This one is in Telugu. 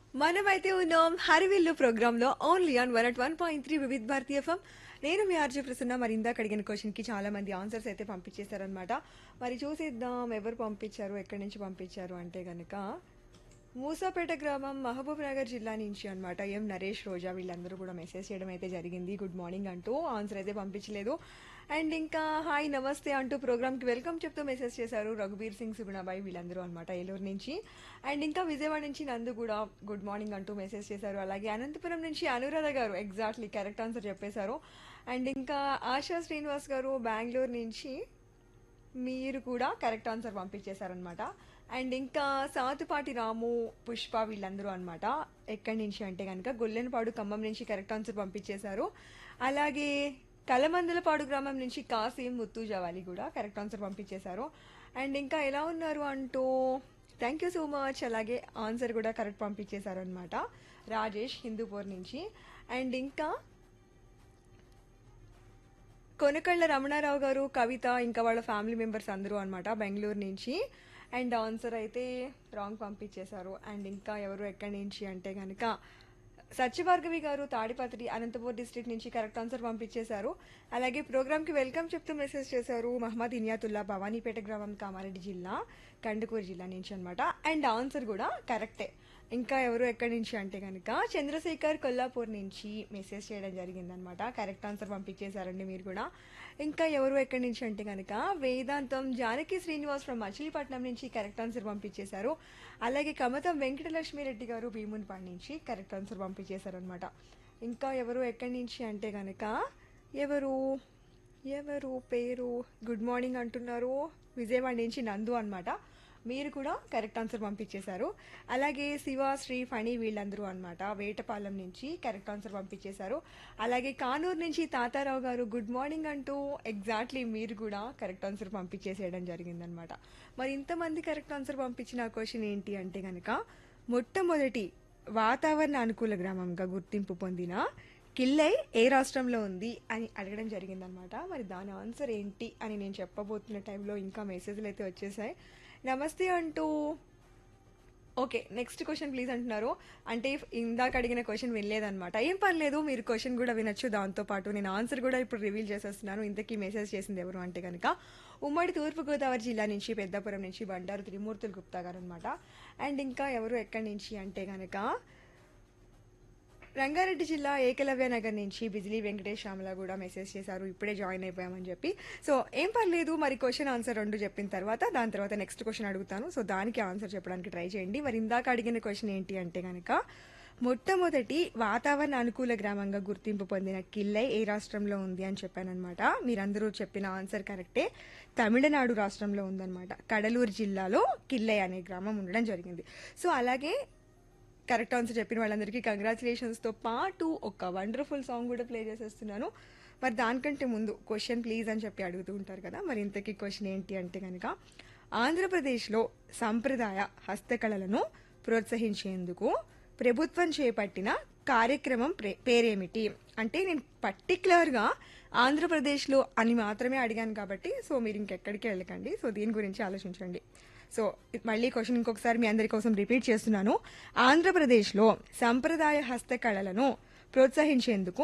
మనమైతే ఉన్నాం హరివిల్లు ప్రోగ్రామ్ లో only on one at one point three Vividh Bharati FM నేను మీ ఆర్జే ప్రసన్న మరి ఇందాక అడిగిన క్వశ్చన్ కి చాలా మంది ఆన్సర్స్ అయితే పంపించేశారనమాట మరి చూసేద్దాం ఎవరు పంపించారు ఎక్కడి నుంచి పంపించారు అంటే గనక మూసాపేట గ్రామం మహబూబ్ నగర్ జిల్లా నుంచి అన్నమాట ఎం నరేష్ రోజా వీళ్ళందరూ కూడా మెసేజ్ చేయడం అయితే జరిగింది గుడ్ మార్నింగ్ అంటూ ఆన్సర్ అయితే పంపించలేదు అండ్ ఇంకా హాయ్ నమస్తే అంటూ ప్రోగ్రామ్కి వెల్కమ్ చెప్తూ మెసేజ్ చేశారు రఘుబీర్ సింగ్ సుగుణాబాయి వీళ్ళందరూ అనమాట ఏలూరు నుంచి అండ్ ఇంకా విజయవాడ నుంచి నందు కూడా గుడ్ మార్నింగ్ అంటూ మెసేజ్ చేశారు అలాగే అనంతపురం నుంచి అనురాధ గారు ఎగ్జాక్ట్లీ కరెక్ట్ ఆన్సర్ చెప్పేశారు అండ్ ఇంకా ఆశా శ్రీనివాస్ గారు బెంగళూరు నుంచి మీరు కూడా కరెక్ట్ ఆన్సర్ పంపించేశారనమాట అండ్ ఇంకా సాతుపాటి రాము పుష్ప వీళ్ళందరూ అనమాట ఎక్కడి నుంచి అంటే కనుక గొల్లెనపాడు ఖమ్మం నుంచి కరెక్ట్ ఆన్సర్ పంపించేశారు అలాగే కలమందలపాడు గ్రామం నుంచి కాసిం ముత్తు జవాలి కూడా కరెక్ట్ ఆన్సర్ పంపించేశారు అండ్ ఇంకా ఎలా ఉన్నారు అంటూ థ్యాంక్ యూ సో మచ్ అలాగే ఆన్సర్ కూడా కరెక్ట్ పంపించేశారు అనమాట రాజేష్ హిందూపూర్ నుంచి అండ్ ఇంకా కొనకళ్ళ రమణారావు గారు కవిత ఇంకా వాళ్ళ ఫ్యామిలీ మెంబర్స్ అందరూ అనమాట బెంగళూరు నుంచి అండ్ ఆన్సర్ అయితే రాంగ్ పంపించేశారు అండ్ ఇంకా ఎవరు ఎక్కడి నుంచి అంటే కనుక సత్యభార్గవి గారు తాడిపత్రి అనంతపూర్ డిస్ట్రిక్ట్ నుంచి కరెక్ట్ ఆన్సర్ పంపించేశారు అలాగే ప్రోగ్రామ్కి వెల్కమ్ చెప్తూ మెసేజ్ చేశారు మహమ్మద్ ఇనియాతుల్లా భవానీపేట గ్రామం కామారెడ్డి జిల్లా కందుకూరు జిల్లా నుంచి అనమాట అండ్ ఆన్సర్ కూడా కరెక్టే ఇంకా ఎవరు ఎక్కడి నుంచి అంటే కనుక చంద్రశేఖర్ కొల్లాపూర్ నుంచి మెసేజ్ చేయడం జరిగిందనమాట కరెక్ట్ ఆన్సర్ పంపించేశారండి మీరు కూడా ఇంకా ఎవరు ఎక్కడి నుంచి అంటే కనుక వేదాంతం జానకి శ్రీనివాస్ ఫ్రమ్ మచిలీపట్నం నుంచి కరెక్ట్ ఆన్సర్ పంపించేశారు అలాగే కమతం వెంకటలక్ష్మి రెడ్డి గారు భీమునిపాడు నుంచి కరెక్ట్ ఆన్సర్ పంపించేశారనమాట ఇంకా ఎవరు ఎక్కడి నుంచి అంటే కనుక ఎవరు ఎవరు పేరు గుడ్ మార్నింగ్ అంటున్నారు విజయవాడ నుంచి నందు అన్నమాట మీరు కూడా కరెక్ట్ ఆన్సర్ పంపించేశారు అలాగే శివ శ్రీ ఫణి వీళ్ళందరూ అనమాట వేటపాలెం నుంచి కరెక్ట్ ఆన్సర్ పంపించేశారు అలాగే కానూరు నుంచి తాతారావు గారు గుడ్ మార్నింగ్ అంటూ ఎగ్జాక్ట్లీ మీరు కూడా కరెక్ట్ ఆన్సర్ పంపించేసేయడం జరిగిందనమాట మరి ఇంతమంది కరెక్ట్ ఆన్సర్ పంపించిన క్వశ్చన్ ఏంటి అంటే కనుక మొట్టమొదటి వాతావరణ అనుకూల గ్రామంగా గుర్తింపు పొందిన కిల్లై ఏ రాష్ట్రంలో ఉంది అని అడగడం జరిగిందనమాట మరి దాని ఆన్సర్ ఏంటి అని నేను చెప్పబోతున్న టైంలో ఇంకా మెసేజ్లు అయితే వచ్చేసాయి నమస్తే అంటూ ఓకే నెక్స్ట్ క్వశ్చన్ ప్లీజ్ అంటున్నారు అంటే ఇందాక అడిగిన క్వశ్చన్ వినలేదన్నమాట ఏం పర్లేదు మీరు క్వశ్చన్ కూడా వినొచ్చు దాంతో పాటు నేను ఆన్సర్ కూడా ఇప్పుడు రివీల్ చేసేస్తున్నాను ఇంతకీ మెసేజ్ చేసింది ఎవరు అంటే కనుక ఉమ్మడి తూర్పుగోదావరి జిల్లా నుంచి పెద్దాపురం నుంచి బండారు త్రిమూర్తులు గుప్తా గారు అనమాట అండ్ ఇంకా ఎవరు ఎక్కడి నుంచి అంటే కనుక రంగారెడ్డి జిల్లా ఏకలవ్య నగర్ నుంచి బిజిలీ వెంకటేష్ శ్యామల కూడా మెసేజ్ చేశారు ఇప్పుడే జాయిన్ అయిపోయామని చెప్పి సో ఏం పర్లేదు మరి క్వశ్చన్ ఆన్సర్ రెండు చెప్పిన తర్వాత దాని తర్వాత నెక్స్ట్ క్వశ్చన్ అడుగుతాను సో దానికి ఆన్సర్ చెప్పడానికి ట్రై చేయండి మరి ఇందాక అడిగిన క్వశ్చన్ ఏంటి అంటే కనుక మొట్టమొదటి వాతావరణ అనుకూల గ్రామంగా గుర్తింపు పొందిన కిల్లై ఏ రాష్ట్రంలో ఉంది అని చెప్పానమాట మీరందరూ చెప్పిన ఆన్సర్ కరెక్టే తమిళనాడు రాష్ట్రంలో ఉందన్నమాట కడలూరు జిల్లాలో కిల్లై అనే గ్రామం ఉండడం జరిగింది సో అలాగే కరెక్ట్ ఆన్సర్ చెప్పిన వాళ్ళందరికీ కంగ్రాచులేషన్స్తో పాటు ఒక వండర్ఫుల్ సాంగ్ కూడా ప్లే చేసేస్తున్నాను మరి దానికంటే ముందు క్వశ్చన్ ప్లీజ్ అని చెప్పి అడుగుతూ ఉంటారు కదా మరి ఇంతకీ క్వశ్చన్ ఏంటి అంటే కనుక ఆంధ్రప్రదేశ్లో సంప్రదాయ హస్తకళలను ప్రోత్సహించేందుకు ప్రభుత్వం చేపట్టిన కార్యక్రమం ప్రే- పేరేమిటి అంటే నేను పర్టికులర్గా ఆంధ్రప్రదేశ్లో అని మాత్రమే అడిగాను కాబట్టి సో మీరు ఇంకెక్కడికి వెళ్ళకండి సో దీని గురించి ఆలోచించండి సో ఇది మళ్ళీ క్వశ్చన్ ఇంకొకసారి మీ అందరి కోసం రిపీట్ చేస్తున్నాను ఆంధ్రప్రదేశ్లో సంప్రదాయ హస్తకళలను ప్రోత్సహించేందుకు